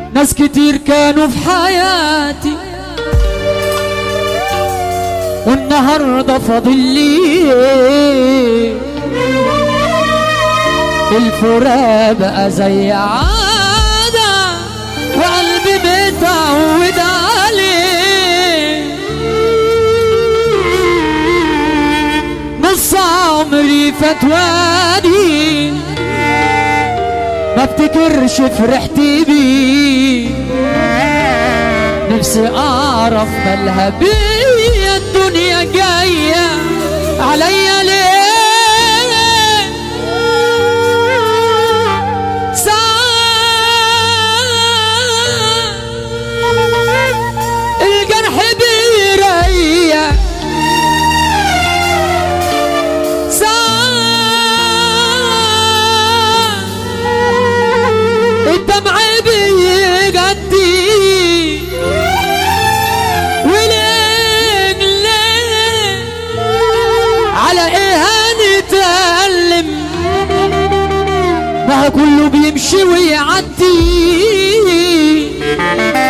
ناس كتير كانوا في حياتي والنهارده فاضل لي الفراق بقى زي عادة وقلبي متعود عليه نص عمري فات وادي ما افتكرش فرحت بيه نفسي اعرف مالها بيا الدنيا جاية عليا ليه ساعات الجرح بيريح ساعات الدمع بيجدي وليه ليه على ايه هنتألم ما هو كله بيمشي ويعدي